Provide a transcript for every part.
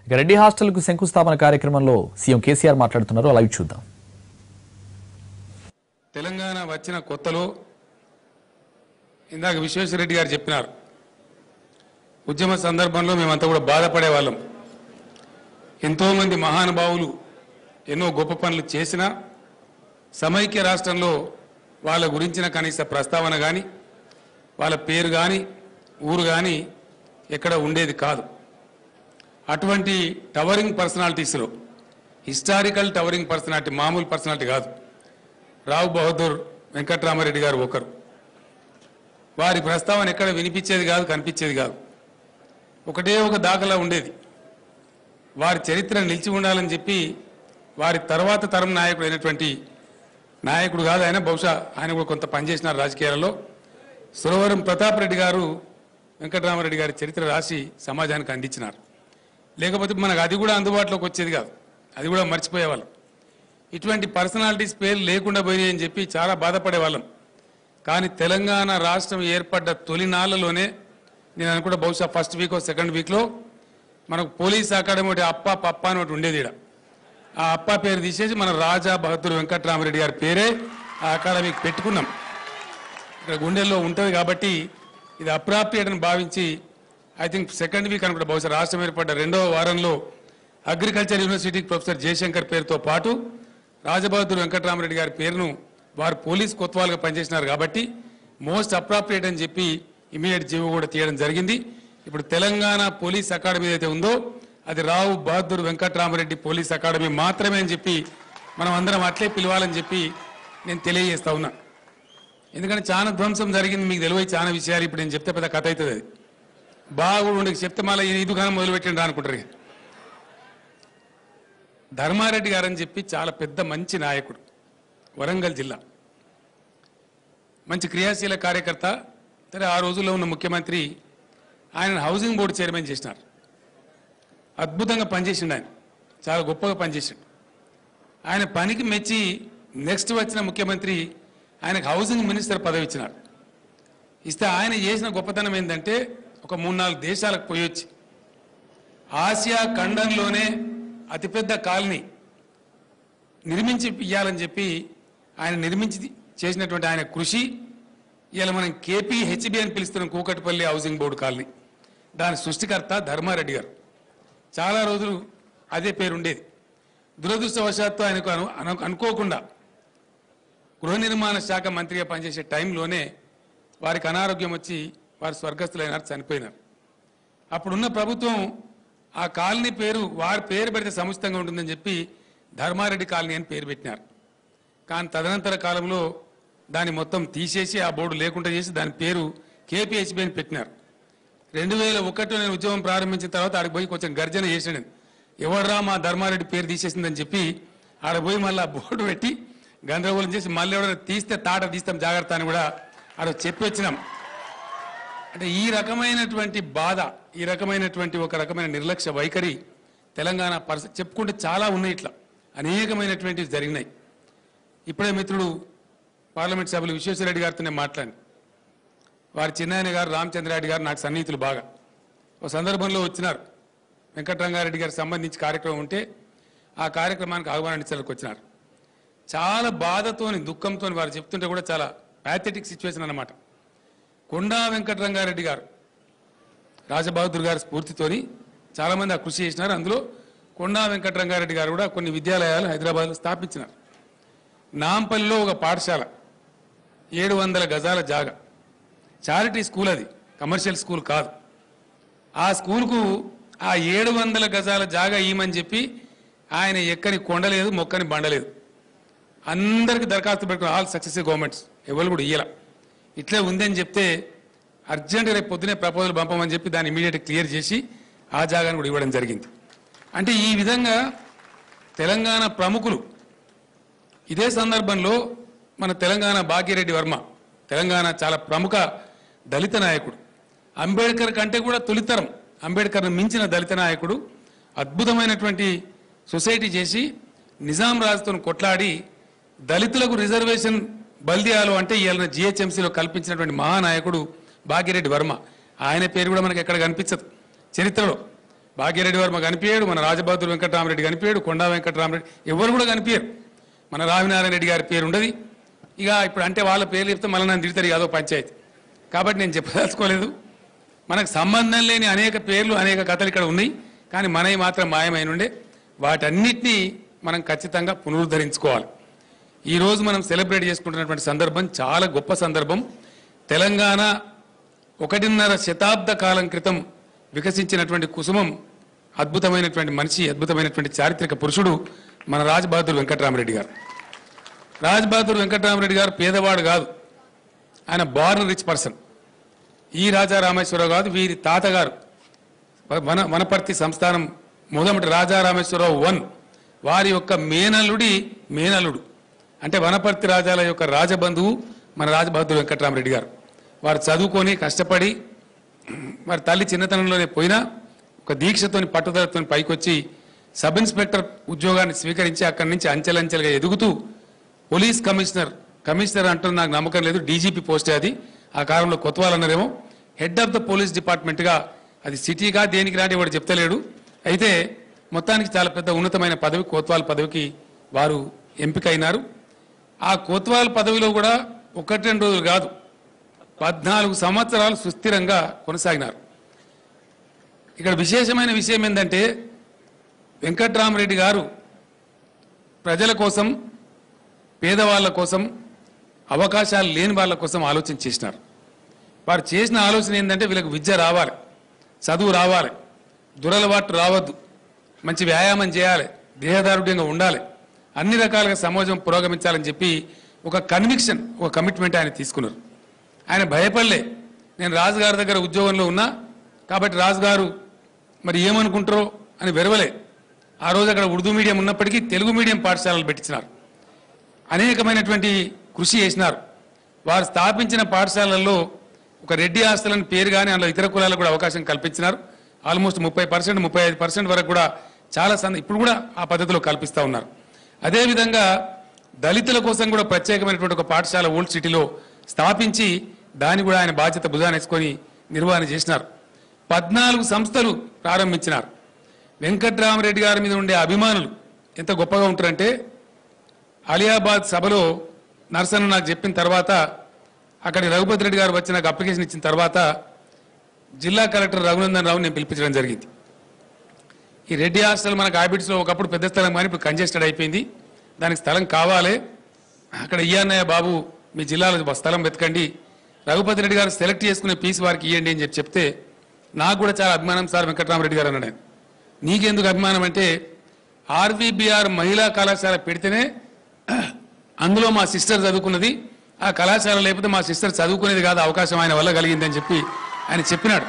ఇక రెడ్డి హాస్టల్కు శంకుస్థాపన కార్యక్రమంలో సీఎం కేసీఆర్ మాట్లాడుతున్నారు లైవ్ చూద్దాం తెలంగాణ వచ్చిన కొత్తలో ఇందాక విశ్వేశ్వరరెడ్డి గారు చెప్పినారు ఉద్యమ సందర్భంలో మేమంతా కూడా బాధపడే వాళ్ళం ఎంతోమంది మహానుభావులు ఎన్నో గొప్ప పనులు చేసినా సమైక్య రాష్ట్రంలో వాళ్ళ గురించిన కనీస ప్రస్తావన కానీ వాళ్ళ పేరు కానీ ఊరు కానీ ఎక్కడ ఉండేది కాదు అటువంటి టవరింగ్ పర్సనాలిటీస్లో హిస్టారికల్ టవరింగ్ పర్సనాలిటీ మామూలు పర్సనాలిటీ కాదు రావు బహదూర్ వెంకట్రామారెడ్డి గారు ఒకరు వారి ప్రస్తావన ఎక్కడ వినిపించేది కాదు కనిపించేది కాదు ఒకటే ఒక దాఖలా ఉండేది వారి చరిత్ర నిలిచి ఉండాలని చెప్పి వారి తర్వాత తరం నాయకుడు అయినటువంటి నాయకుడు కాదు ఆయన బహుశా ఆయన కూడా కొంత పనిచేసినారు రాజకీయాలలో సురవరం ప్రతాప్ రెడ్డి గారు వెంకటరామారెడ్డి గారి చరిత్ర రాసి సమాజానికి అందించినారు లేకపోతే మనకు అది కూడా అందుబాటులోకి వచ్చేది కాదు అది కూడా మర్చిపోయేవాళ్ళం ఇటువంటి పర్సనాలిటీస్ పేర్లు లేకుండా పోయినాయి అని చెప్పి చాలా బాధపడే వాళ్ళం కానీ తెలంగాణ రాష్ట్రం ఏర్పడ్డ తొలినాళ్లలోనే నేను అనుకుంటా బహుశా ఫస్ట్ వీక్ సెకండ్ వీక్లో మనకు పోలీస్ అకాడమీ ఒకటి అప్ప పప్ప అని ఒకటి ఉండేది ఈడ ఆ అప్ప పేరు తీసేసి మన రాజా బహదూర్ వెంకట్రామరెడ్డి గారి పేరే ఆ అకాడమీకి పెట్టుకున్నాం ఇక్కడ గుండెల్లో ఉంటుంది కాబట్టి ఇది అప్రాప్రియేట్ అని భావించి ఐ థింక్ సెకండ్ వీక్ అనుకుంటా బహుశా రాష్ట్రం ఏర్పడ్డ రెండవ వారంలో అగ్రికల్చర్ యూనివర్సిటీకి ప్రొఫెసర్ జయశంకర్ పేరుతో పాటు రాజబహదూర్ వెంకటరామరెడ్డి గారి పేరును వారు పోలీస్ కొత్వాలుగా పనిచేసినారు కాబట్టి మోస్ట్ అప్రాప్రియేట్ అని చెప్పి ఇమీడియట్ జీవో కూడా తీయడం జరిగింది ఇప్పుడు తెలంగాణ పోలీస్ అకాడమీ ఏదైతే ఉందో అది రావు బహదూర్ వెంకటరామరెడ్డి పోలీస్ అకాడమీ మాత్రమే అని చెప్పి మనం అందరం అట్లే పిలవాలని చెప్పి నేను తెలియజేస్తా ఉన్నా ఎందుకంటే చాలా ధ్వంసం జరిగింది మీకు తెలివై చాలా విషయాలు ఇప్పుడు నేను చెప్తే పెద్ద కథ అవుతుంది అది బాగా ఉండే చెప్తే మళ్ళీ ఈ దుకాణం మొదలుపెట్టండి అనుకుంటారు ఇక. ధర్మారెడ్డి గారు అని చెప్పి చాలా పెద్ద మంచి నాయకుడు వరంగల్ జిల్లా మంచి క్రియాశీల కార్యకర్త సరే ఆ రోజుల్లో ఉన్న ముఖ్యమంత్రి ఆయన హౌసింగ్ బోర్డు చైర్మన్ చేసినారు అద్భుతంగా పనిచేసిండు ఆయన చాలా గొప్పగా పనిచేసిండు ఆయన పనికి మెచ్చి నెక్స్ట్ వచ్చిన ముఖ్యమంత్రి ఆయనకు హౌసింగ్ మినిస్టర్ పదవి ఇచ్చినారు ఇస్తే ఆయన చేసిన గొప్పతనం ఏంటంటే ఒక మూడు నాలుగు దేశాలకు పోయొచ్చి ఆసియా ఖండంలోనే అతిపెద్ద కాలనీ నిర్మించి ఇవ్వాలని చెప్పి ఆయన నిర్మించి చేసినటువంటి ఆయన కృషి ఇవాళ మనం కేపీహెచ్బి అని పిలుస్తున్నాం కూకట్పల్లి హౌసింగ్ బోర్డు కాలనీ దాని సృష్టికర్త ధర్మారెడ్డి గారు చాలా రోజులు అదే పేరు ఉండేది దురదృష్టవశాత్తు ఆయనకు అను అను- అనుకోకుండా గృహ నిర్మాణ శాఖ మంత్రిగా పనిచేసే టైంలోనే వారికి అనారోగ్యం వచ్చి వారు స్వర్గస్థులైనారు చనిపోయినారు అప్పుడున్న ప్రభుత్వం ఆ కాలనీ పేరు వారి పేరు పెడితే సముచితంగా ఉంటుందని చెప్పి ధర్మారెడ్డి కాలనీ అని పేరు పెట్టినారు కానీ తదనంతర కాలంలో దాన్ని మొత్తం తీసేసి ఆ బోర్డు లేకుండా చేసి దాని పేరు కేపీహెచ్బి అని పెట్టినారు రెండు వేల ఒకటిలో నేను ఉద్యమం ప్రారంభించిన తర్వాత ఆడికి పోయి కొంచెం గర్జన చేసాను ఎవడరా మా ధర్మారెడ్డి పేరు తీసేసిందని చెప్పి ఆడ పోయి మళ్ళీ ఆ బోర్డు పెట్టి గందరగోళం చేసి మళ్ళీ ఎవరైనా తీస్తే తాట తీస్తాం జాగ్రత్త అని కూడా ఆడ చెప్పి వచ్చినాం అంటే ఈ రకమైనటువంటి బాధ ఈ రకమైనటువంటి ఒక రకమైన నిర్లక్ష్య వైఖరి తెలంగాణ పరిస్థితి చెప్పుకుంటే చాలా ఉన్నాయి ఇట్లా అనేకమైనటువంటివి జరిగినాయి ఇప్పుడే మిత్రుడు పార్లమెంట్ సభ్యులు విశ్వేశ్వరరెడ్డి గారితో నేను మాట్లాడి వారి చిన్నాయన గారు రామచంద్రారెడ్డి గారు నాకు సన్నిహితులు బాగా ఒక సందర్భంలో వచ్చినారు వెంకటరంగారెడ్డి గారికి సంబంధించి కార్యక్రమం ఉంటే ఆ కార్యక్రమానికి ఆహ్వానించడానికి వచ్చినారు చాలా బాధతోని దుఃఖంతో వారు చెప్తుంటే కూడా చాలా ప్యాథెటిక్ సిచ్యువేషన్ అన్నమాట కొండా వెంకటరంగారెడ్డి గారు రాజబహదూర్ గారి స్ఫూర్తితోని చాలామంది ఆ కృషి చేసినారు అందులో కొండా వెంకటరంగారెడ్డి గారు కూడా కొన్ని విద్యాలయాలు హైదరాబాద్లో స్థాపించినారు నాంపల్లిలో ఒక పాఠశాల ఏడు వందల గజాల జాగా చారిటీ స్కూల్ అది కమర్షియల్ స్కూల్ కాదు ఆ స్కూల్కు ఆ ఏడు వందల గజాల జాగా ఇయ్యమని చెప్పి ఆయన ఎక్కని కొండలేదు మొక్కని బండలేదు అందరికి దరఖాస్తు పెట్టుకుని ఆల్ సక్సెసివ్ గవర్నమెంట్స్ ఎవరు కూడా ఇయ్యాల ఇట్లే ఉందని చెప్తే అర్జెంట్ రేపు పొద్దునే ప్రపోజల్ పంపమని చెప్పి దాన్ని ఇమీడియట్ క్లియర్ చేసి ఆ జాగాను కూడా ఇవ్వడం జరిగింది అంటే ఈ విధంగా తెలంగాణ ప్రముఖులు ఇదే సందర్భంలో మన తెలంగాణ భాగ్యరెడ్డి వర్మ తెలంగాణ చాలా ప్రముఖ దళిత నాయకుడు అంబేద్కర్ కంటే కూడా తొలితరం అంబేద్కర్ను మించిన దళిత నాయకుడు అద్భుతమైనటువంటి సొసైటీ చేసి నిజాం రాజుతో కొట్లాడి దళితులకు రిజర్వేషన్ బల్దియాలు అంటే ఇవాళ జిహెచ్ఎంసీలో కల్పించినటువంటి మహానాయకుడు భాగ్యరెడ్డి వర్మ ఆయన పేరు కూడా మనకి ఎక్కడ కనిపించదు చరిత్రలో భాగ్యరెడ్డి వర్మ కనిపించాడు మన రాజబహదూర్ వెంకటరామరెడ్డి కనిపించాడు కొండా వెంకటరామరెడ్డి ఎవరు కూడా కనిపించారు మన రావినారాయణ రెడ్డి గారి పేరు ఉండదు ఇక ఇప్పుడు అంటే వాళ్ళ పేర్లు చెప్తే మళ్ళీ నన్ను తిడతారు అదో పంచాయతీ కాబట్టి నేను చెప్పదలుచుకోలేదు మనకు సంబంధం లేని అనేక పేర్లు అనేక కథలు ఇక్కడ ఉన్నాయి కానీ మనవి మాత్రం మాయమైన ఉండే వాటన్నిటినీ మనం ఖచ్చితంగా పునరుద్ధరించుకోవాలి ఈ రోజు మనం సెలబ్రేట్ చేసుకుంటున్నటువంటి సందర్భం చాలా గొప్ప సందర్భం తెలంగాణ ఒకటిన్నర శతాబ్ద కాలం క్రితం వికసించినటువంటి కుసుమం అద్భుతమైనటువంటి మనిషి అద్భుతమైనటువంటి చారిత్రక పురుషుడు మన రాజ్ బహదూర్ వెంకటరామరెడ్డి గారు రాజ్ బహదూర్ వెంకటరామరెడ్డి గారు పేదవాడు కాదు ఆయన బార్న్ రిచ్ పర్సన్ ఈ రాజా రామేశ్వరరావు కాదు వీరి తాతగారు వన వనపర్తి సంస్థానం మొదటి రాజా రామేశ్వరరావు వన్ వారి యొక్క మేనల్లుడి మేనల్లుడు అంటే వనపర్తి రాజాల యొక్క రాజబంధువు మన రాజబహదూర్ వెంకటరామరెడ్డి గారు వారు చదువుకొని కష్టపడి వారి తల్లి చిన్నతనంలోనే పోయినా ఒక దీక్షతోని పట్టుదలతో పైకొచ్చి సబ్ ఇన్స్పెక్టర్ ఉద్యోగాన్ని స్వీకరించి అక్కడి నుంచి అంచెలంచెలుగా ఎదుగుతూ పోలీస్ కమిషనర్ కమిషనర్ అంటున్న నాకు నమ్మకం లేదు డీజీపీ పోస్టే అది ఆ కాలంలో కొత్తవాలన్నారేమో హెడ్ ఆఫ్ ద పోలీస్ డిపార్ట్మెంట్గా అది సిటీగా దేనికి రాని వాడు చెప్తలేడు అయితే మొత్తానికి చాలా పెద్ద ఉన్నతమైన పదవి కోత్వాల్ పదవికి వారు ఎంపికైనారు ఆ కోత్వాల్ పదవిలో కూడా ఒకటి రెండు రోజులు కాదు పద్నాలుగు సంవత్సరాలు సుస్థిరంగా కొనసాగినారు ఇక్కడ విశేషమైన విషయం ఏంటంటే వెంకట్రామరెడ్డి గారు ప్రజల కోసం పేదవాళ్ళ కోసం అవకాశాలు లేని వాళ్ళ కోసం ఆలోచన చేసినారు వారు చేసిన ఆలోచన ఏంటంటే వీళ్ళకి విద్య రావాలి చదువు రావాలి దురలవాటు రావద్దు మంచి వ్యాయామం చేయాలి దేహదారుఢ్యంగా ఉండాలి అన్ని రకాలుగా సమాజం పురోగమించాలని చెప్పి ఒక కన్విక్షన్ ఒక కమిట్మెంట్ ఆయన తీసుకున్నారు ఆయన భయపడలే నేను రాజుగారి దగ్గర ఉద్యోగంలో ఉన్నా కాబట్టి రాజుగారు మరి ఏమనుకుంటారో అని వెరవలే ఆ రోజు అక్కడ ఉర్దూ మీడియం ఉన్నప్పటికీ తెలుగు మీడియం పాఠశాలలు పెట్టించినారు అనేకమైనటువంటి కృషి చేసినారు వారు స్థాపించిన పాఠశాలల్లో ఒక రెడ్డి ఆస్తులని పేరు కానీ అందులో ఇతర కులాలకు కూడా అవకాశం కల్పించినారు ఆల్మోస్ట్ ముప్పై పర్సెంట్ ముప్పై ఐదు పర్సెంట్ వరకు కూడా చాలా సంద ఇప్పుడు కూడా ఆ పద్ధతిలో కల్పిస్తూ ఉన్నారు అదేవిధంగా దళితుల కోసం కూడా ప్రత్యేకమైనటువంటి ఒక పాఠశాల ఓల్డ్ సిటీలో స్థాపించి దాన్ని కూడా ఆయన బాధ్యత భుజానేసుకొని నిర్వహణ చేసినారు పద్నాలుగు సంస్థలు ప్రారంభించినారు వెంకట్రామరెడ్డి గారి మీద ఉండే అభిమానులు ఎంత గొప్పగా ఉంటారంటే అలియాబాద్ సభలో నర్సన్ నాకు చెప్పిన తర్వాత అక్కడి రఘుపతి రెడ్డి గారు వచ్చి నాకు అప్లికేషన్ ఇచ్చిన తర్వాత జిల్లా కలెక్టర్ రఘునందన్ రావు నేను పిలిపించడం జరిగింది ఈ రెడ్డి హాస్టల్ మనకు హ్యాబిట్స్లో ఒకప్పుడు పెద్ద స్థలం కానీ ఇప్పుడు కంజెస్టెడ్ అయిపోయింది దానికి స్థలం కావాలి అక్కడ ఇయ్యన్నయ్య బాబు మీ జిల్లాలో స్థలం వెతకండి రఘుపతి రెడ్డి గారు సెలెక్ట్ చేసుకునే పీస్ వారికి ఇవ్వండి అని చెప్పి చెప్తే నాకు కూడా చాలా అభిమానం సార్ వెంకటరామరెడ్డి గారు అన్నాడు ఆయన. నీకెందుకు అభిమానం అంటే ఆర్వీబీఆర్ మహిళా కళాశాల పెడితేనే అందులో మా సిస్టర్ చదువుకున్నది ఆ కళాశాల లేకపోతే మా సిస్టర్ చదువుకునేది కాదు అవకాశం ఆయన వల్ల కలిగిందని చెప్పి ఆయన చెప్పినాడు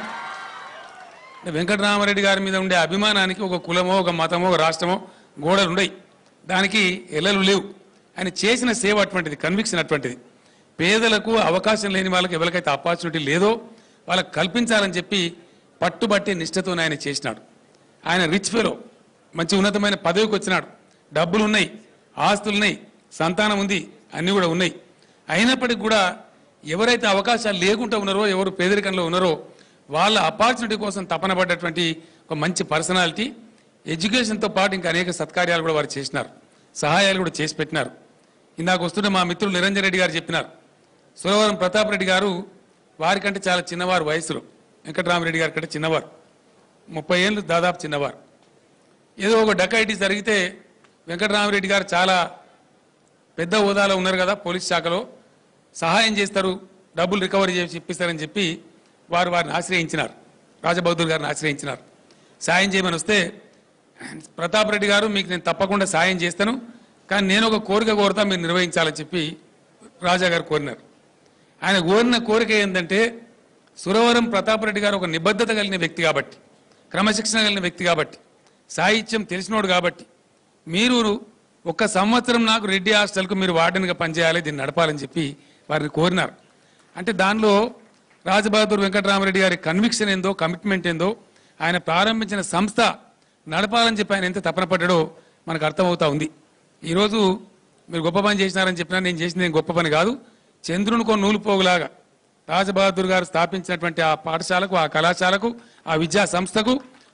అంటే వెంకటరామరెడ్డి గారి మీద ఉండే అభిమానానికి ఒక కులమో ఒక మతమో ఒక రాష్ట్రమో గోడలు ఉండయి దానికి ఎల్లలు లేవు ఆయన చేసిన సేవ అటువంటిది కన్విక్షన్ అటువంటిది పేదలకు అవకాశం లేని వాళ్ళకి ఎవరికైతే ఆపర్చునిటీ లేదో వాళ్ళకి కల్పించాలని చెప్పి పట్టుబట్టి నిష్ఠతో ఆయన చేసినాడు ఆయన రిచ్ ఫెలో మంచి ఉన్నతమైన పదవికి వచ్చినాడు డబ్బులు ఉన్నాయి ఆస్తులు ఉన్నాయి సంతానం ఉంది అన్నీ కూడా ఉన్నాయి అయినప్పటికీ కూడా ఎవరైతే అవకాశాలు లేకుండా ఉన్నారో ఎవరు పేదరికంలో ఉన్నారో వాళ్ళ అపార్చునిటీ కోసం తపన పడ్డటువంటి ఒక మంచి పర్సనాలిటీ ఎడ్యుకేషన్తో పాటు ఇంకా అనేక సత్కార్యాలు కూడా వారు చేసినారు సహాయాలు కూడా చేసి పెట్టినారు ఇందాక వస్తుంటే మా మిత్రులు నిరంజన్ రెడ్డి గారు చెప్పినారు సురవరం ప్రతాప్ రెడ్డి గారు వారికంటే చాలా చిన్నవారు వయసులో వెంకటరామరెడ్డి గారి కంటే చిన్నవారు ముప్పై ఏళ్ళు దాదాపు చిన్నవారు ఏదో ఒక డకైటీ జరిగితే వెంకటరామరెడ్డి గారు చాలా పెద్ద హోదాలో ఉన్నారు కదా పోలీస్ శాఖలో సహాయం చేస్తారు డబ్బులు రికవరీ చేసి ఇప్పిస్తారని చెప్పి వారు వారిని ఆశ్రయించినారు రాజబహదూర్ గారిని ఆశ్రయించినారు సాయం చేయమని వస్తే ప్రతాప్ రెడ్డి గారు మీకు నేను తప్పకుండా సాయం చేస్తాను కానీ నేను ఒక కోరిక కోరుతా మీరు నిర్వహించాలని చెప్పి రాజా గారు కోరినారు ఆయన కోరిన కోరిక ఏంటంటే సురవరం ప్రతాప్ రెడ్డి గారు ఒక నిబద్ధత కలిగిన వ్యక్తి కాబట్టి క్రమశిక్షణ కలిగిన వ్యక్తి కాబట్టి సాహిత్యం తెలిసినోడు కాబట్టి మీరు ఒక సంవత్సరం నాకు రెడ్డి హాస్టల్కు మీరు వార్డెన్గా పనిచేయాలి దీన్ని నడపాలని చెప్పి వారిని కోరినారు అంటే దానిలో రాజబహదూర్ వెంకటరామరెడ్డి గారి కన్విక్షన్ ఏందో కమిట్మెంట్ ఏందో ఆయన ప్రారంభించిన సంస్థ నడపాలని చెప్పి ఆయన ఎంత తపన పడ్డాడో మనకు అర్థమవుతా ఉంది ఈరోజు మీరు గొప్ప పని చేసినారని చెప్పినా నేను చేసింది ఏం గొప్ప పని కాదు చంద్రుని కొన్ని నూలు పోగులాగా రాజబహదూర్ గారు స్థాపించినటువంటి ఆ పాఠశాలకు ఆ కళాశాలకు ఆ విద్యా సంస్థకు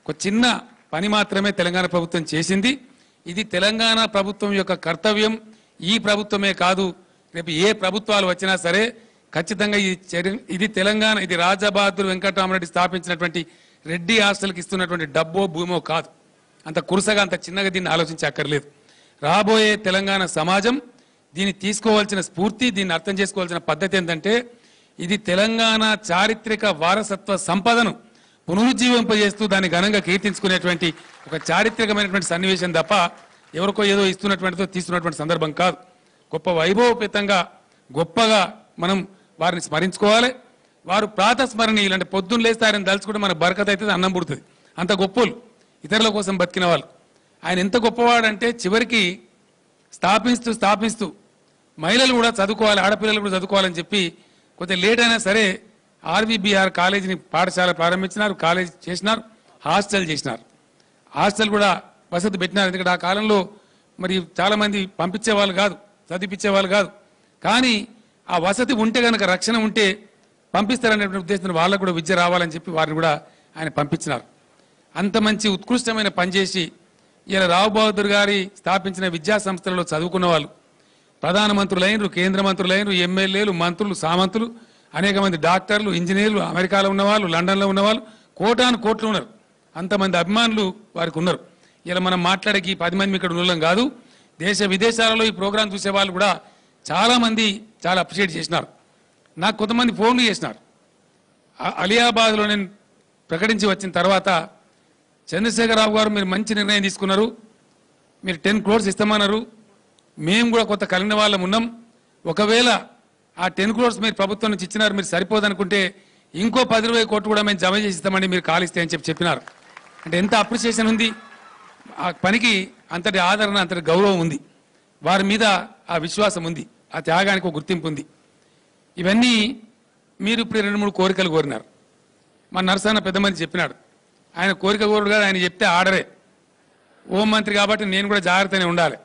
ఒక చిన్న పని మాత్రమే తెలంగాణ ప్రభుత్వం చేసింది ఇది తెలంగాణ ప్రభుత్వం యొక్క కర్తవ్యం ఈ ప్రభుత్వమే కాదు రేపు ఏ ప్రభుత్వాలు వచ్చినా సరే ఖచ్చితంగా ఈ చర్య ఇది తెలంగాణ ఇది రాజబహాదూర్ వెంకటరామరెడ్డి స్థాపించినటువంటి రెడ్డి హాస్టల్కి ఇస్తున్నటువంటి డబ్బో భూమో కాదు అంత కురుసగా అంత చిన్నగా దీన్ని ఆలోచించే అక్కర్లేదు రాబోయే తెలంగాణ సమాజం దీన్ని తీసుకోవాల్సిన స్ఫూర్తి దీన్ని అర్థం చేసుకోవాల్సిన పద్ధతి ఏంటంటే ఇది తెలంగాణ చారిత్రక వారసత్వ సంపదను పునరుజ్జీవింపజేస్తూ దాన్ని ఘనంగా కీర్తించుకునేటువంటి ఒక చారిత్రకమైనటువంటి సన్నివేశం తప్ప ఎవరికో ఏదో ఇస్తున్నటువంటిదో తీస్తున్నటువంటి సందర్భం కాదు గొప్ప వైభవపేతంగా గొప్పగా మనం వారిని స్మరించుకోవాలి వారు ప్రాతస్మరణీయులు అంటే పొద్దున్న లేస్తే ఆయన దలుచుకుంటే మన బరకత అవుతుంది అన్నం పుడుతుంది అంత గొప్పలు ఇతరుల కోసం బతికిన వాళ్ళు ఆయన ఎంత గొప్పవాడంటే చివరికి స్థాపిస్తూ స్థాపిస్తూ మహిళలు కూడా చదువుకోవాలి ఆడపిల్లలు కూడా చదువుకోవాలని చెప్పి కొంచెం లేట్ అయినా సరే ఆర్వీబీఆర్ కాలేజీని పాఠశాల ప్రారంభించినారు కాలేజ్ చేసినారు హాస్టల్ చేసినారు హాస్టల్ కూడా వసతి పెట్టినారు ఎందుకంటే ఆ కాలంలో మరి చాలా మంది పంపించే వాళ్ళు కాదు చదివించే వాళ్ళు కాదు కానీ ఆ వసతి ఉంటే కనుక రక్షణ ఉంటే పంపిస్తారనే ఉద్దేశంతో వాళ్ళకు కూడా విద్య రావాలని చెప్పి వారిని కూడా ఆయన పంపించినారు అంత మంచి ఉత్కృష్టమైన పనిచేసి ఇలా రావు బహదూర్ గారి స్థాపించిన విద్యా సంస్థలలో చదువుకున్న వాళ్ళు ప్రధానమంత్రులైనరు కేంద్ర మంత్రులైనరు ఎమ్మెల్యేలు మంత్రులు సామంతులు అనేక మంది డాక్టర్లు ఇంజనీర్లు అమెరికాలో ఉన్నవాళ్ళు లండన్లో ఉన్నవాళ్ళు కోటాను కోట్లు ఉన్నారు అంతమంది అభిమానులు వారికి ఉన్నారు ఇలా మనం మాట్లాడేకి ఈ పది మంది ఇక్కడ ఉండడం కాదు దేశ విదేశాలలో ఈ ప్రోగ్రాం చూసే వాళ్ళు కూడా చాలా మంది చాలా అప్రిషియేట్ చేసినారు నాకు కొంతమంది ఫోన్లు చేసినారు ఆ- అలియాబాద్లో నేను ప్రకటించి వచ్చిన తర్వాత చంద్రశేఖరరావు గారు మీరు మంచి నిర్ణయం తీసుకున్నారు మీరు టెన్ క్రోర్స్ ఇస్తామన్నారు మేము కూడా కొంత కలిగిన వాళ్ళం ఉన్నాం ఒకవేళ ఆ టెన్ క్రోర్స్ మీరు ప్రభుత్వం నుంచి ఇచ్చినారు మీరు సరిపోదనుకుంటే ఇంకో పది ఇరవై కోట్లు కూడా మేము జమ చేసి ఇస్తామండి మీరు కాలిస్తే అని చెప్పి చెప్పినారు అంటే ఎంత అప్రిసియేషన్ ఉంది ఆ పనికి అంతటి ఆదరణ అంతటి గౌరవం ఉంది వారి మీద ఆ విశ్వాసం ఉంది ఆ త్యాగానికి ఒక గుర్తింపు ఉంది ఇవన్నీ మీరు ఇప్పుడు రెండు మూడు కోరికలు కోరినారు మా నరసన్న పెద్ద మంది చెప్పినాడు ఆయన కోరిక కోరుడు కాదు ఆయన చెప్తే ఆర్డరే హోం మంత్రి కాబట్టి నేను కూడా జాగ్రత్తనే ఉండాలి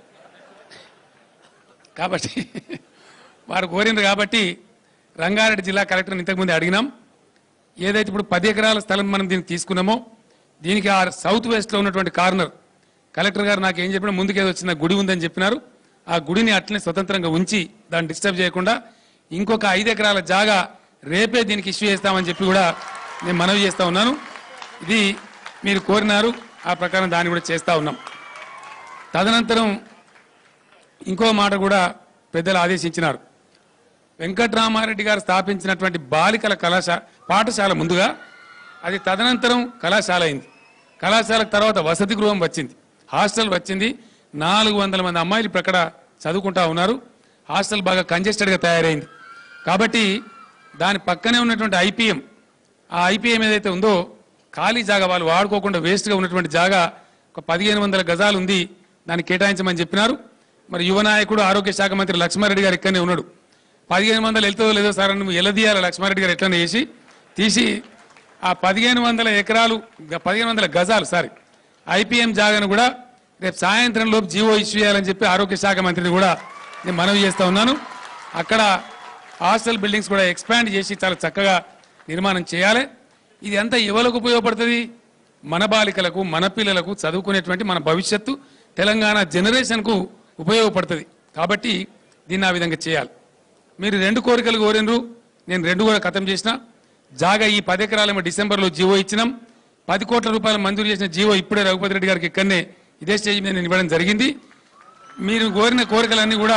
కాబట్టి వారు కోరిండ్రు కాబట్టి రంగారెడ్డి జిల్లా కలెక్టర్ని ఇంతకుముందు అడిగినాం ఏదైతే ఇప్పుడు పది ఎకరాల స్థలం మనం దీనికి తీసుకున్నామో దీనికి ఆ సౌత్ వెస్ట్లో ఉన్నటువంటి కార్నర్ కలెక్టర్ గారు నాకు ఏం చెప్పినా ముందుకేదో వచ్చిన గుడి ఉందని చెప్పినారు ఆ గుడిని అట్లనే స్వతంత్రంగా ఉంచి దాన్ని డిస్టర్బ్ చేయకుండా ఇంకొక ఐదు ఎకరాల జాగా రేపే దీనికి ఇష్యూ చేస్తామని చెప్పి కూడా నేను మనవి చేస్తా ఉన్నాను ఇది మీరు కోరినారు ఆ ప్రకారం దాన్ని కూడా చేస్తా ఉన్నాం తదనంతరం ఇంకో మాట కూడా పెద్దలు ఆదేశించినారు వెంకట్రామారెడ్డి గారు స్థాపించినటువంటి బాలికల కళాశాల పాఠశాల ముందుగా అది తదనంతరం కళాశాల అయింది కళాశాల తర్వాత వసతి గృహం వచ్చింది హాస్టల్ వచ్చింది నాలుగు వందల మంది అమ్మాయిలు ఇప్పుడు అక్కడ చదువుకుంటా ఉన్నారు హాస్టల్ బాగా కంజెస్టెడ్గా తయారైంది కాబట్టి దాని పక్కనే ఉన్నటువంటి ఐపీఎం ఆ ఐపీఎం ఏదైతే ఉందో ఖాళీ జాగా వాళ్ళు వాడుకోకుండా వేస్ట్గా ఉన్నటువంటి జాగా ఒక పదిహేను వందల గజాలు ఉంది దాన్ని కేటాయించమని చెప్పినారు మరి యువ నాయకుడు ఆరోగ్య శాఖ మంత్రి లక్ష్మారెడ్డి గారు ఇక్కడనే ఉన్నాడు పదిహేను వందలు వెళ్తుందో లేదో సార్ అని నువ్వు ఎలదీయాలి లక్ష్మారెడ్డి గారు ఎట్లనే చేసి తీసి ఆ పదిహేను వందల ఎకరాలు గ- పదిహేను వందల గజాలు సారీ ఐపీఎం జాగాను కూడా రేపు సాయంత్రం లోపు జీవో ఇష్యూ చేయాలని చెప్పి ఆరోగ్య శాఖ మంత్రిని కూడా నేను మనవి చేస్తా ఉన్నాను అక్కడ హాస్టల్ బిల్డింగ్స్ కూడా ఎక్స్పాండ్ చేసి చాలా చక్కగా నిర్మాణం చేయాలి ఇది అంతా ఎవరికి ఉపయోగపడుతుంది మన బాలికలకు మన పిల్లలకు చదువుకునేటువంటి మన భవిష్యత్తు తెలంగాణ జనరేషన్కు ఉపయోగపడుతుంది కాబట్టి దీన్ని ఆ విధంగా చేయాలి మీరు రెండు కోరికలు కోరినరు నేను రెండు కూడా ఖతం చేసిన జాగా ఈ పది ఎకరాలేమో డిసెంబర్లో జీవో ఇచ్చినాం పది కోట్ల రూపాయలు మంజూరు చేసిన జీవో ఇప్పుడే రఘుపతి రెడ్డి గారికి ఇక్కడనే ఇదే స్టేజ్ మీద నేను ఇవ్వడం జరిగింది మీరు కోరిన కోరికలన్నీ కూడా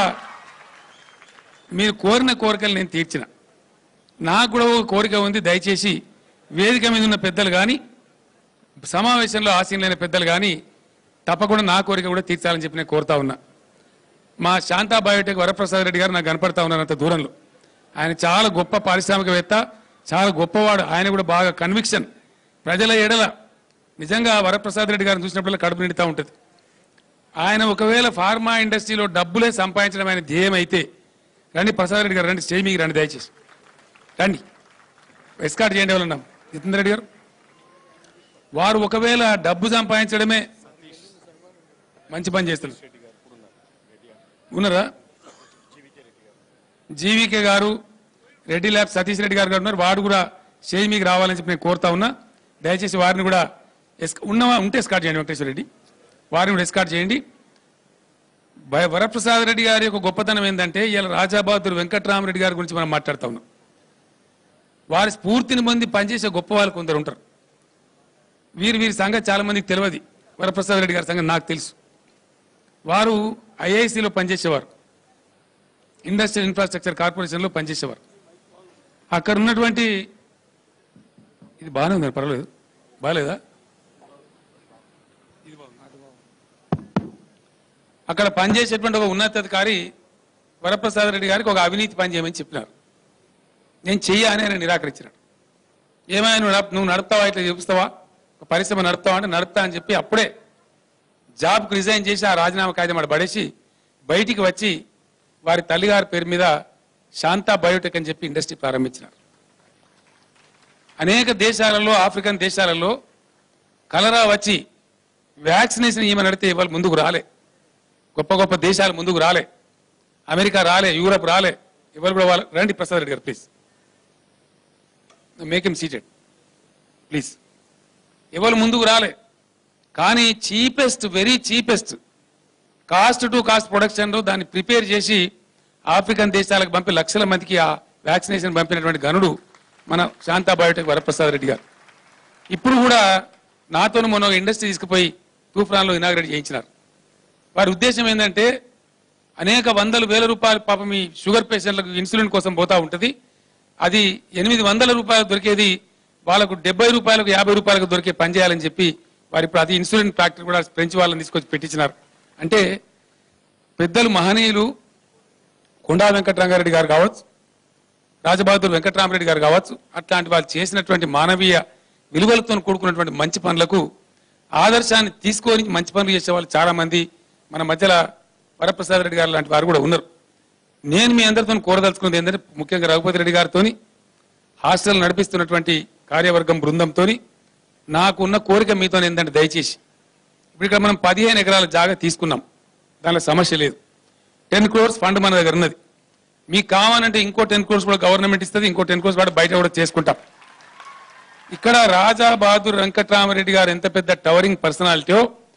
మీరు కోరిన కోరికలు నేను తీర్చిన నాకు కూడా ఒక కోరిక ఉంది దయచేసి వేదిక మీద ఉన్న పెద్దలు కానీ సమావేశంలో ఆసీనులైన పెద్దలు కానీ తప్పకుండా నా కోరిక కూడా తీర్చాలని చెప్పి నేను కోరుతా ఉన్నా మా శాంతా బయోటెక్ వరప్రసాద్ రెడ్డి గారు నాకు కనపడతా ఉన్నారు అంత దూరంలో ఆయన చాలా గొప్ప పారిశ్రామికవేత్త చాలా గొప్పవాడు ఆయన కూడా బాగా కన్విక్షన్ ప్రజల ఎడల నిజంగా వరప్రసాద్ రెడ్డి గారిని చూసినప్పుడు కడుపు నిండుతూ ఉంటుంది ఆయన ఒకవేళ ఫార్మా ఇండస్ట్రీలో డబ్బులే సంపాదించడం ఆయన ధ్యేయం అయితే రండి ప్రసాద్ రెడ్డి గారు రండి స్టేజ్ మీకు రండి దయచేసి రండి ఎస్కాట్ చేయండి ఎవరన్నా జితేందర్ రెడ్డి గారు వారు ఒకవేళ డబ్బు సంపాదించడమే మంచి పని చేస్తున్నారు ఉన్నారా జీవికే గారు రెడ్డి ల్యాబ్ సతీష్ రెడ్డి గారు కూడా ఉన్నారు వాడు కూడా స్టేజ్ మీకు రావాలని చెప్పి నేను కోరుతా ఉన్నా దయచేసి వారిని కూడా ఎస్ ఉన్న ఉంటే ఎస్కాట్ చేయండి వెంకటేశ్వర రెడ్డి వారిని కూడా ఎస్కాట్ చేయండి భయ- వరప్రసాద్ రెడ్డి గారి యొక్క గొప్పతనం ఏంటంటే ఇలా రాజాబహాదూర్ వెంకట్రామరెడ్డి గారి గురించి మనం మాట్లాడుతా ఉన్నాం వారి స్ఫూర్తిని మంది పనిచేసే గొప్ప వాళ్ళు కొందరు ఉంటారు వీరు వీరి సంగతి చాలా మందికి తెలియదు వరప్రసాద్ రెడ్డి గారి సంగతి నాకు తెలుసు వారు ఐఐసిలో పనిచేసేవారు ఇండస్ట్రియల్ ఇన్ఫ్రాస్ట్రక్చర్ కార్పొరేషన్లో పనిచేసేవారు అక్కడ ఉన్నటువంటి ఇది బాగానే ఉంది పర్వాలేదు బాగాలేదా ఇది బాగుంది. అది బాగుంది. అక్కడ పనిచేసేటువంటి ఒక ఉన్నతాధికారి వరప్రసాద్ రెడ్డి గారికి ఒక అవినీతి పని చేయమని చెప్పినారు నేను చెయ్య అని ఆయన నిరాకరించినాడు ఏమైనా నువ్వు నడుపు- నువ్వు నడుపుతావా ఇట్లా చూపిస్తావా ఒక పరిశ్రమ నడుపుతావా అంటే నడుపుతా అని చెప్పి అప్పుడే జాబ్కు రిజైన్ చేసి ఆ రాజీనామా కాగితం అక్కడ పడేసి బయటికి వచ్చి వారి తల్లిగారి పేరు మీద శాంతా బయోటెక్ అని చెప్పి ఇండస్ట్రీ ప్రారంభించినారు అనేక దేశాలలో ఆఫ్రికన్ దేశాలలో కలరా వచ్చి వ్యాక్సినేషన్ ఈమె నడితే ఇవాళ ముందుకు రాలే గొప్ప గొప్ప దేశాలు ముందుకు రాలే అమెరికా రాలే యూరప్ రాలే ఇవాళ కూడా వాళ్ళు రండి ప్రసాద్ రెడ్డి గారు please make M seated please ఎవరు ముందుకు రాలే కానీ cheapest very cheapest cost to cost production దాన్ని ప్రిపేర్ చేసి ఆఫ్రికన్ దేశాలకు పంపి లక్షల మందికి ఆ వ్యాక్సినేషన్ పంపినటువంటి గనుడు మన శాంతా బయోటెక్ వరప్రసాద్ రెడ్డి గారు ఇప్పుడు కూడా నాతో మొన్న ఒక ఇండస్ట్రీ తీసుకుపోయి తూఫాన్లో ఇనాగ్రేట్ చేయించినారు వారి ఉద్దేశం ఏంటంటే అనేక వందల వేల రూపాయలు పాపం ఈ షుగర్ పేషెంట్లకు ఇన్సులిన్ కోసం పోతా ఉంటుంది అది ఎనిమిది వందల రూపాయలు దొరికేది వాళ్ళకు డెబ్బై రూపాయలకు యాభై రూపాయలకు దొరికే పని చేయాలని చెప్పి వారి ఇప్పుడు అది ఇన్సులిన్ ఫ్యాక్టరీ కూడా ఫ్రెంచ్ వాళ్ళని తీసుకొచ్చి పెట్టించినారు అంటే పెద్దలు మహనీయులు కొండా వెంకటరంగారెడ్డి గారు కావచ్చు రాజబహదూర్ వెంకటరామరెడ్డి గారు కావచ్చు అట్లాంటి వాళ్ళు చేసినటువంటి మానవీయ విలువలతో కూడుకున్నటువంటి మంచి పనులకు ఆదర్శాన్ని తీసుకొని మంచి పనులు చేసే వాళ్ళు చాలా మంది మన మధ్యలో వరప్రసాద్ రెడ్డి గారు లాంటి వారు కూడా ఉన్నారు నేను మీ అందరితో కోరదలుచుకున్నది ఏంటంటే ముఖ్యంగా రఘుపతి రెడ్డి గారితోని హాస్టల్ నడిపిస్తున్నటువంటి కార్యవర్గం బృందంతో నాకున్న కోరిక మీతో ఏంటంటే దయచేసి ఇప్పుడు ఇక్కడ మనం పదిహేను ఎకరాల జాగా తీసుకున్నాం దానిలో సమస్య లేదు టెన్ క్రోర్స్ ఫండ్ మన దగ్గర ఉన్నది మీకు కావాలంటే ఇంకో టెన్ క్రోర్స్ కూడా గవర్నమెంట్ ఇస్తుంది ఇంకో టెన్ క్రోర్స్ కూడా బయట కూడా చేసుకుంటాం ఇక్కడ రాజా బహదూర్ వెంకట్రామరెడ్డి గారు ఎంత పెద్ద టవరింగ్ పర్సనాలిటీయో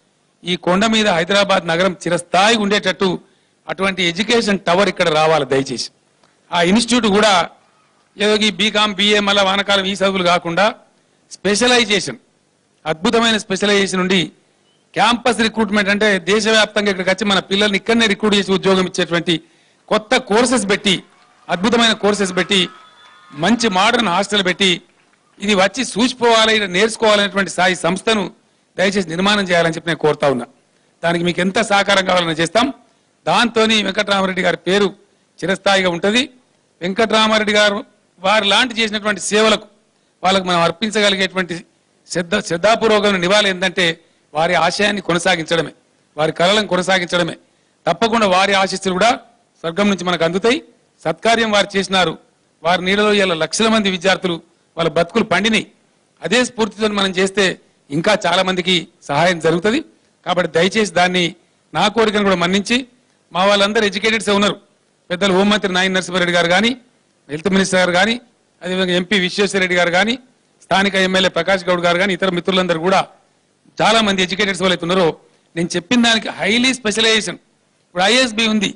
ఈ కొండ మీద హైదరాబాద్ నగరం చిరస్థాయిగా ఉండేటట్టు అటువంటి ఎడ్యుకేషన్ టవర్ ఇక్కడ రావాలి దయచేసి ఆ ఇన్స్టిట్యూట్ కూడా ఏదో ఈ బీకామ్ బీఏ మళ్ళా వానకాలం ఈ చదువులు కాకుండా స్పెషలైజేషన్ అద్భుతమైన స్పెషలైజేషన్ ఉండి క్యాంపస్ రిక్రూట్మెంట్ అంటే దేశవ్యాప్తంగా ఇక్కడికి వచ్చి మన పిల్లల్ని ఇక్కడనే రిక్రూట్ చేసి ఉద్యోగం ఇచ్చేటువంటి కొత్త కోర్సెస్ పెట్టి అద్భుతమైన కోర్సెస్ పెట్టి మంచి మోడర్న్ హాస్టల్ పెట్టి ఇది వచ్చి చూసిపోవాలి ఇక్కడ నేర్చుకోవాలనేటువంటి స్థాయి సంస్థను దయచేసి నిర్మాణం చేయాలని చెప్పి నేను కోరుతా ఉన్నా దానికి మీకు ఎంత సహకారం కావాలని చేస్తాం దాంతో వెంకటరామరెడ్డి గారి పేరు చిరస్థాయిగా ఉంటుంది వెంకటరామారెడ్డి గారు వారు లాంటి చేసినటువంటి సేవలకు వాళ్ళకు మనం అర్పించగలిగేటువంటి శ్రద్ధ శ్రద్ధాపూర్వకమైన నివాళి ఏంటంటే వారి ఆశయాన్ని కొనసాగించడమే వారి కళలను కొనసాగించడమే తప్పకుండా వారి ఆశీస్సులు కూడా స్వర్గం నుంచి మనకు అందుతాయి సత్కార్యం వారు చేసినారు వారి నీళ్ళలో ఇలా లక్షల మంది విద్యార్థులు వాళ్ళ బతుకులు పండినాయి అదే స్ఫూర్తితో మనం చేస్తే ఇంకా చాలా మందికి సహాయం జరుగుతుంది కాబట్టి దయచేసి దాన్ని నా కోరికను కూడా మన్నించి మా వాళ్ళందరూ ఎడ్యుకేటెడ్సే ఉన్నారు పెద్దలు హోంమంత్రి నాయన్ నరసింహారెడ్డి గారు కానీ హెల్త్ మినిస్టర్ గారు కానీ అదేవిధంగా ఎంపీ విశ్వేశ్వరరెడ్డి గారు కానీ స్థానిక ఎమ్మెల్యే ప్రకాష్ గౌడ్ గారు కానీ ఇతర మిత్రులందరూ కూడా చాలా మంది ఎడ్యుకేటెడ్స్ వాళ్ళైతే ఉన్నారో నేను చెప్పిన దానికి హైలీ స్పెషలైజేషన్ ఇప్పుడు ఐఎస్బి ఉంది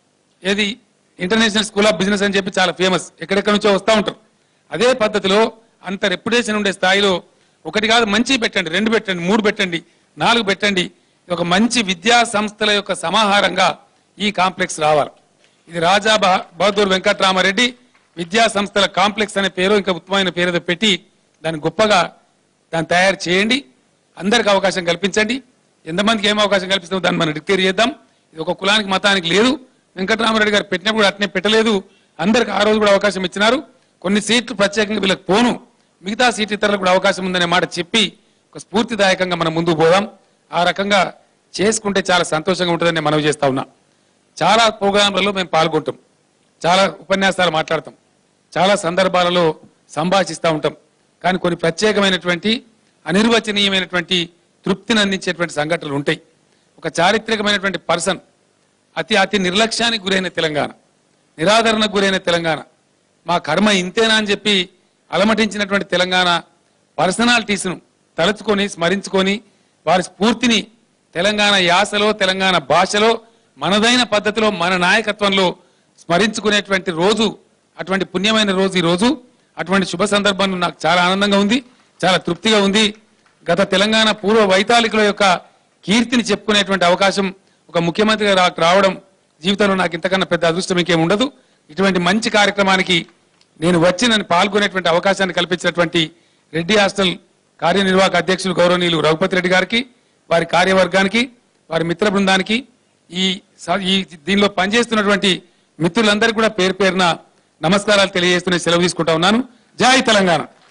ఏది ఇంటర్నేషనల్ స్కూల్ ఆఫ్ బిజినెస్ అని చెప్పి చాలా ఫేమస్ ఎక్కడెక్కడ నుంచో వస్తూ ఉంటారు అదే పద్ధతిలో అంత రెప్యుటేషన్ ఉండే స్థాయిలో ఒకటి కాదు మంచి పెట్టండి రెండు పెట్టండి మూడు పెట్టండి నాలుగు పెట్టండి ఇది ఒక మంచి విద్యా సంస్థల యొక్క సమాహారంగా ఈ కాంప్లెక్స్ రావాలి ఇది రాజా బహ- బహదూర్ వెంకట్రామారెడ్డి విద్యా సంస్థల కాంప్లెక్స్ అనే పేరు ఇంకా ఉత్తమమైన పేరు ఏదో పెట్టి దాన్ని గొప్పగా దాన్ని తయారు చేయండి అందరికి అవకాశం కల్పించండి ఎంతమందికి ఏం అవకాశం కల్పిస్తామో దాన్ని మనం డిక్లేర్ చేద్దాం ఇది ఒక కులానికి మతానికి లేదు వెంకటరామరెడ్డి గారు పెట్టినప్పుడు అట్నే పెట్టలేదు అందరికి ఆ రోజు కూడా అవకాశం ఇచ్చినారు కొన్ని సీట్లు ప్రత్యేకంగా వీళ్ళకి పోను మిగతా సీట్లు ఇతరులకు కూడా అవకాశం ఉందనే మాట చెప్పి ఒక స్ఫూర్తిదాయకంగా మనం ముందుకు పోదాం ఆ రకంగా చేసుకుంటే చాలా సంతోషంగా ఉంటుందని నేను మనవి చేస్తా ఉన్నా చాలా ప్రోగ్రాంలలో మేము పాల్గొంటాం చాలా ఉపన్యాసాలు మాట్లాడతాం చాలా సందర్భాలలో సంభాషిస్తూ ఉంటాం కానీ కొన్ని ప్రత్యేకమైనటువంటి అనిర్వచనీయమైనటువంటి తృప్తిని అందించేటువంటి సంఘటనలు ఉంటాయి ఒక చారిత్రకమైనటువంటి పర్సన్ అతి అతి నిర్లక్ష్యానికి గురైన తెలంగాణ నిరాదరణకు గురైన తెలంగాణ మా కర్మ ఇంతేనా అని చెప్పి అలమటించినటువంటి తెలంగాణ పర్సనాలిటీస్ను తలుచుకొని స్మరించుకొని వారి స్ఫూర్తిని తెలంగాణ యాసలో తెలంగాణ భాషలో మనదైన పద్ధతిలో మన నాయకత్వంలో స్మరించుకునేటువంటి రోజు అటువంటి పుణ్యమైన రోజు ఈ రోజు అటువంటి శుభ సందర్భం నాకు చాలా ఆనందంగా ఉంది చాలా తృప్తిగా ఉంది గత తెలంగాణ పూర్వ వైతాళికుల యొక్క కీర్తిని చెప్పుకునేటువంటి అవకాశం ఒక ముఖ్యమంత్రిగా రా- రావడం జీవితంలో నాకు ఇంతకన్నా పెద్ద అదృష్టం ఇంకేం ఉండదు ఇటువంటి మంచి కార్యక్రమానికి నేను వచ్చి నన్ను పాల్గొనేటువంటి అవకాశాన్ని కల్పించినటువంటి రెడ్డి హాస్టల్ కార్యనిర్వాహక అధ్యక్షులు గౌరవనీయులు రఘుపతి రెడ్డి గారికి వారి కార్యవర్గానికి వారి మిత్ర బృందానికి ఈ స- ఈ దీనిలో పనిచేస్తున్నటువంటి మిత్రులందరికీ కూడా పేరు పేరున నమస్కారాలు తెలియజేస్తూనే సెలవు తీసుకుంటా ఉన్నాను జై తెలంగాణ